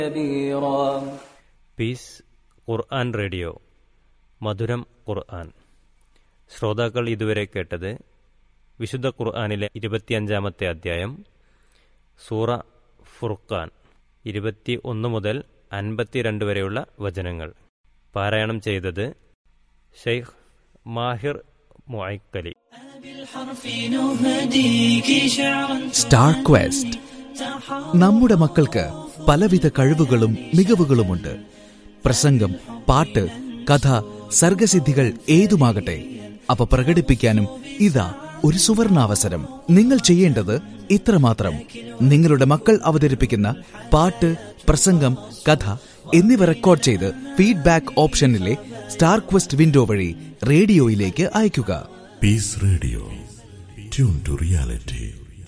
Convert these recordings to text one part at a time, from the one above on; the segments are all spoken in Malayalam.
كبيرا പീസ് ഖുർആൻ റേഡിയോ മധുരം ഖുർആൻ ശ്രോതാക്കൾ ഇതുവരെ കേട്ടത് വിശുദ്ധ ഖുർആനിലെ ഇരുപത്തിയഞ്ചാമത്തെ അധ്യായം സൂറ ഫുർഖാൻ ഇരുപത്തി ഒന്ന് മുതൽ അൻപത്തിരണ്ട് വരെയുള്ള വചനങ്ങൾ പാരായണം ചെയ്തത് Sheikh Maher Muaiqly بالحرف نهديك شعرا star quest നമ്മുടെ മക്കൾക്ക് പലവിധ കഴിവുകളും മികവുകളുമുണ്ട് പ്രസംഗം പാട്ട് കഥ സർഗസിദ്ധികൾ ഏതുമാകട്ടെ അവ പ്രകടിപ്പിക്കാനും ഇതാ ഒരു സുവർണാവസരം നിങ്ങൾ ചെയ്യേണ്ടത് ഇത്രമാത്രം നിങ്ങളുടെ മക്കൾ അവതരിപ്പിക്കുന്ന പാട്ട് പ്രസംഗം കഥ എന്നിവ റെക്കോർഡ് ചെയ്ത് ഫീഡ്ബാക്ക് ഓപ്ഷനിലെ സ്റ്റാർ ക്വസ്റ്റ് വിൻഡോ വഴി റേഡിയോയിലേക്ക് അയയ്ക്കുക Peace Radio. Tune to reality.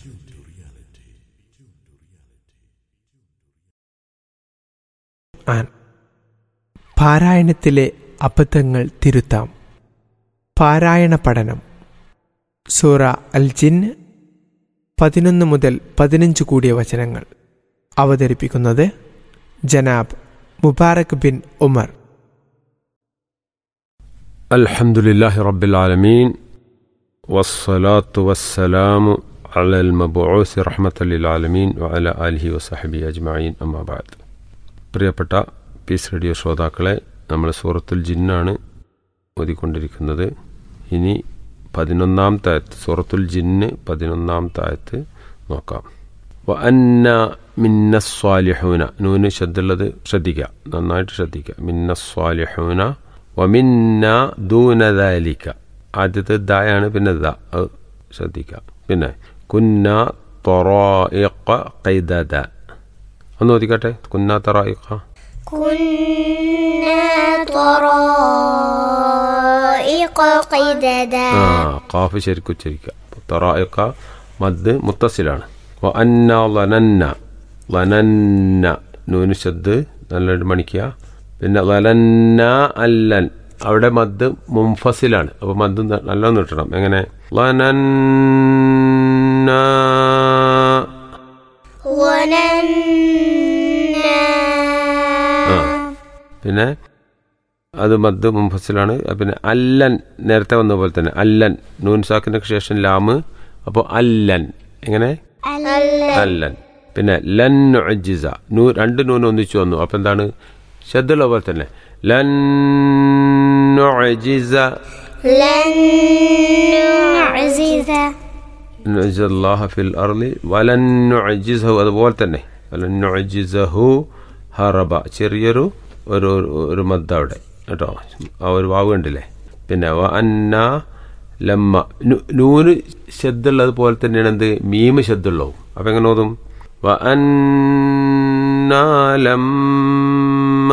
ആൻ പാരായണത്തിലെ അബദ്ധങ്ങൾ തിരുത്താം പാരായണ പഠനം സൂറ അൽ ജിൻ പതിനൊന്ന് മുതൽ പതിനഞ്ച് കൂടിയ വചനങ്ങൾ അവതരിപ്പിക്കുന്നത് ജനാബ് മുബാറക് ബിൻ ഉമർ الحمد لله رب العالمين والصلاة والسلام على المبعوث رحمة للعالمين وعلى آله وصحبه أجمعين أما بعد പ്രിയപ്പെട്ട പീസ് റേഡിയോ ശ്രോതാക്കളെ നമ്മൾ സൂറത്തുൽ ജിന്നാണ് ഓതിക്കൊണ്ടിരിക്കുന്നത് ഇനി പതിനൊന്നാം തായത്ത് സൂറത്തുൽ ജിന്ന് പതിനൊന്നാം തായത്ത് നോക്കാം വ അന്ന മിന്ന സ്വാലിഹൂന നൂന് ശബ്ദമുള്ളത് ശ്രദ്ധിക്കുക നന്നായിട്ട് ശ്രദ്ധിക്കുക മിന്ന സ്വാലിഹൂന വമിന്ന ദൂനദാലിക്ക ആദ്യത്തെ ദായാണ് പിന്നെ ദ അത് ശ്രദ്ധിക്കുക പിന്നെ കുന്ന തൊറോയിക്ക കൈദദ ഒന്ന് ഓദിക്കട്ടെ കുന്ന തൊറോയിക്ക كنا طرائق قددا ആ കാഫ് ശരിക്കും ഉച്ചരിക്കുക തൊറോയിക്ക മദ് മുത്തസിലാണ് വ അന്ന ലനന്ന ലനന്ന നൂന് ശബ്ദ് നല്ലൊരു മണിക്കുക പിന്നെ ലലന്ന അല്ലൻ അവിടെ മദ് മുംഫസിലാണ് അപ്പോൾ മദ് ന- നല്ലോണം കിട്ടണം എങ്ങനെ ലനന്ന ظننا ആ പിന്നെ അത് മദ് മുംഫസിലാണ് പിന്നെ അല്ലൻ നേരത്തെ വന്ന പോലെ തന്നെ അല്ലൻ നൂൻ സാക്കിന് ശേഷം ലാമ് അപ്പോൾ അല്ലൻ എങ്ങനെ അല്ലൻ പിന്നെ ലൻ നുഅ്ജിസ നൂ രണ്ട് നൂൻ ഒന്നിച്ചു വന്നു അപ്പൊ എന്താണ് ശബ്ദമുള്ള പോലെ തന്നെ ലൻ നുഅ്ജിസ لن نعزز നുഅ്ജിസ അല്ലാഹ ഫിൽ അർളി വലൻ നുഅ്ജിസഹു അതുപോലെ തന്നെ വലൻ നുഅ്ജിസഹു ഹറബ ചെറിയൊരു ഒരു ഒരു- ഒരു മദ്ദ അവിടെ കേട്ടോ ആ ഒരു വാവ് കണ്ടില്ലേ പിന്നെ വ അന്ന ലമ്മ നു- നൂന് ശബ്ദമുള്ളത് പോലെ തന്നെയാണ് എന്ത് മീമ് ശബ്ദമുള്ളവും അപ്പൊ എങ്ങനെ ഓതും വ അന്ന ലമ്മ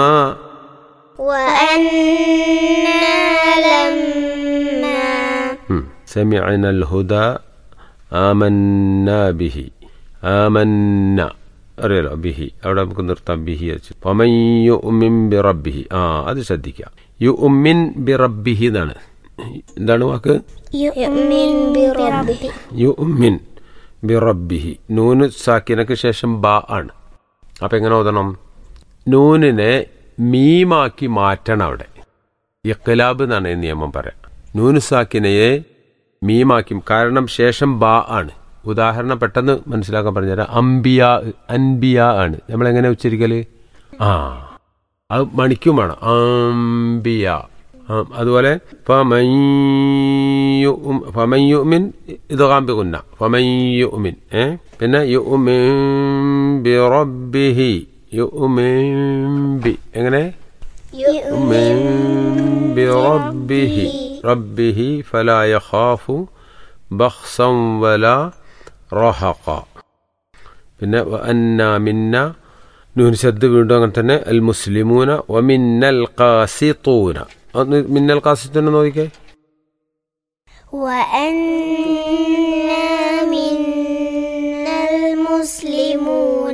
وأنا لما ഉം. سمعنا الهدى آمنا به آمنا അറിയാലോ ബിഹി അവിടെ നമുക്ക് നിർത്താം ബിഹി വെച്ച് പമൻ യു ഉമ്മിൻ ബി റബ്ബിഹി ആ അത് ശ്രദ്ധിക്കുക യു ഉമ്മിൻ ബി റബ്ബിഹി എന്നാണ് എന്താണ് വാക്ക് يؤمن بربه യു ഉമ്മിൻ ബി റബ്ബിഹി നൂന് സാക്കിനക്ക് ശേഷം ബ ആണ് അപ്പൊ എങ്ങനെ ഓതണം നൂനിനെ മീമാക്കി മാറ്റണം അവിടെ ഇഖ്ലാബ് എന്നാണ് ഈ നിയമം പറയാം നൂന് സാക്കിനയെ മീമാക്കി കാരണം ശേഷം ബ ആണ് ഉദാഹരണം പെട്ടെന്ന് മനസ്സിലാക്കാൻ പറഞ്ഞുതരാം അംബിയ അൻബിയ ആണ് നമ്മൾ എങ്ങനെ ഉച്ചരിക്കല് ആ അത് മണിക്കും വേണം അംബിയ ആ, അതുപോലെ ഫമയ്യുമിൻ ഇത് കാമ്പിക്കുന്ന ഫമയ്യുമിൻ ഏ പിന്നെ യുമിൻ ബി റബ്ബിഹി യുമിൻ ബി എങ്ങനെ يؤمن بربه ربه فلا يخاف بخسا ولا رهقا പിന്നെ അന്ന മിന്ന നൂൻ ശബ്ദ വീണ്ടും അങ്ങനെ തന്നെ അൽ മുസ്ലിമൂന വമിന്നൽ ഖാസിത്തൂന ഒന്ന് മിന്നൽ ഖാസിത്തൂന നോക്കിക്കേ وأنا منا المسلمون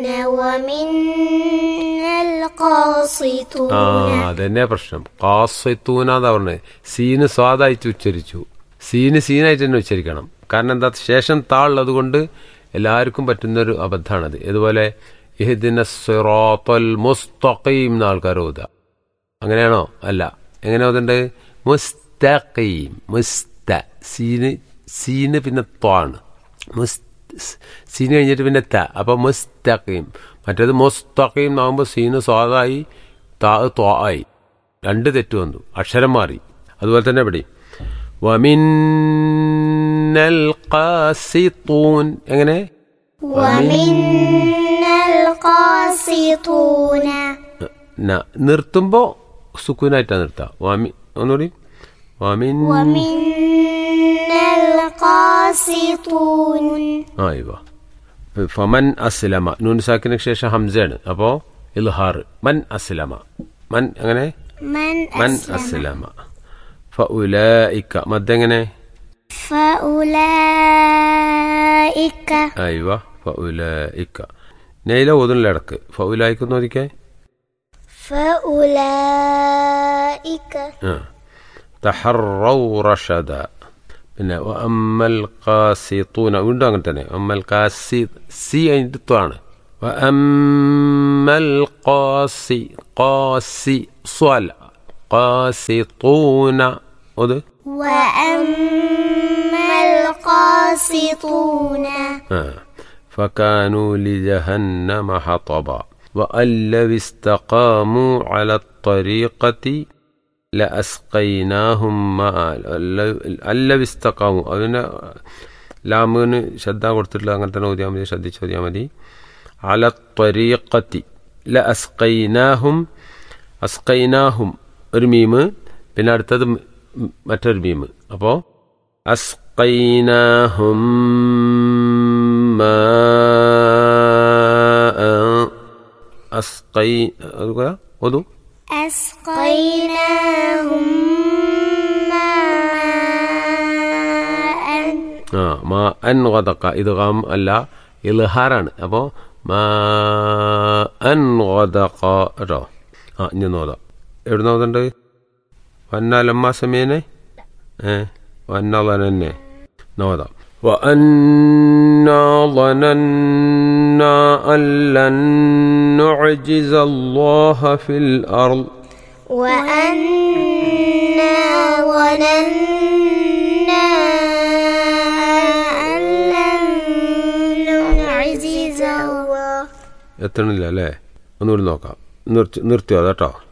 ومنا ആ القاسطون അതന്നെ പ്രശ്നം ഖാസിത്തൂന എന്നാ പറഞ്ഞത് സീന് സ്വാദായിട്ട് ഉച്ചരിച്ചു സീന് സീനായിട്ട് തന്നെ ഉച്ചരിക്കണം കാരണം എന്താ ശേഷം താളുള്ളത് കൊണ്ട് എല്ലാവർക്കും പറ്റുന്ന ഒരു അബദ്ധമാണത് ഇതുപോലെ ഇഹ്ദിന സിറാത്തൽ മുസ്തഖീം എന്ന ആൾക്കാർ ഓതുക അങ്ങനെയാണോ അല്ല എങ്ങനെ ഓതണ്ട് മുസ്തഖീം മുസ്ത സീന് സീന് പിന്നെ ത്വാണ് മുസ് സീന് കഴിഞ്ഞിട്ട് പിന്നെ ത അപ്പൊ മുസ്തഖീം മറ്റേത് മുസ്തഖീം എന്നാകുമ്പോൾ സീന് സ്വാദായി താ ത്വാ ആയി രണ്ട് തെറ്റ് വന്നു അക്ഷരം മാറി അതുപോലെ തന്നെ ഇവിടെ വമിന്നൽ ഖാസിത്തൂൻ എങ്ങനെ ومنا القاسطون ന നിർത്തുമ്പോ സുക്കൂനായിട്ടാ നിർത്താം വാമി ഒന്നുകൂടി വാമിൻ ومنا القاسطون ആ ഇവ ഫമൻ അസ്ലമ നൂൻ സാക്കിന് ശേഷം ഹംസയാണ് അപ്പോ ഇൽഹാർ മൻ അസ്ലമ മൻ അങ്ങനെ من മൻ أسلم അസ്ലമ ഫഉലൈക മദ്ദെങ്ങനെ فأولئك അയ്വ ഫഉലൈക നെയ്ല ഓതുന്നില്ല ഇടക്ക് ഫഉലായിക്ക് നോദിക്കേ فأولئك തഹറൗ റഷദ പിന്നെ അമ്മൽ ഖാസിത്തൂന വീണ്ടും അങ്ങനെ തന്നെ അമ്മൽ ഖാസി സി അതിൻ്റെ ത്വാണ് അമ്മൽ ഖാസി ഖാസി സ്വൽ ഖാസിത്തൂന അത് وأما القاسطون آه. فكانوا لجهنم حطبا وأن لو استقاموا على الطريقة لأسقيناهم ماء أن لو استقاموا അതിന് ലാമിന് ശ്രദ്ധ കൊടുത്തിട്ടില്ല അങ്ങനെ തന്നെ ഓതിയാൽ മതി ശ്രദ്ധിച്ച് ഓതിയാൽ മതി അല ത്വരീഖത്തി ല അസ്കൈനാഹും അസ്കൈനാഹും ഒരു മീമ് പിന്നെ അടുത്തത് മ് മറ്റൊരു മീമ് അപ്പോൾ അസ്കൈനാഹും മാഅ അസ്കൈ അതുകൂടെ ഓതു أسقيناهم ماء ആ മാ അൻ ഗദക്ക ഇത് ഗം അല്ല ഇൽഹാറാണ് അപ്പോൾ മാ അൻ ഗദക്ക കേട്ടോ ആ ഇനി നോതാം എവിടെ നോതുണ്ട് വന്ന ലമ്മ സമയനെ ഏ വന്ന തന്നെ നോതാം وأنا ظننا أن لن نعجز الله في الأرض وأنا ظننا أن لن نعجز الله എത്തണില്ല അല്ലേ ഒന്നുകൂടി നോക്കാം നിർത്തി നിർത്തിയോ കേട്ടോ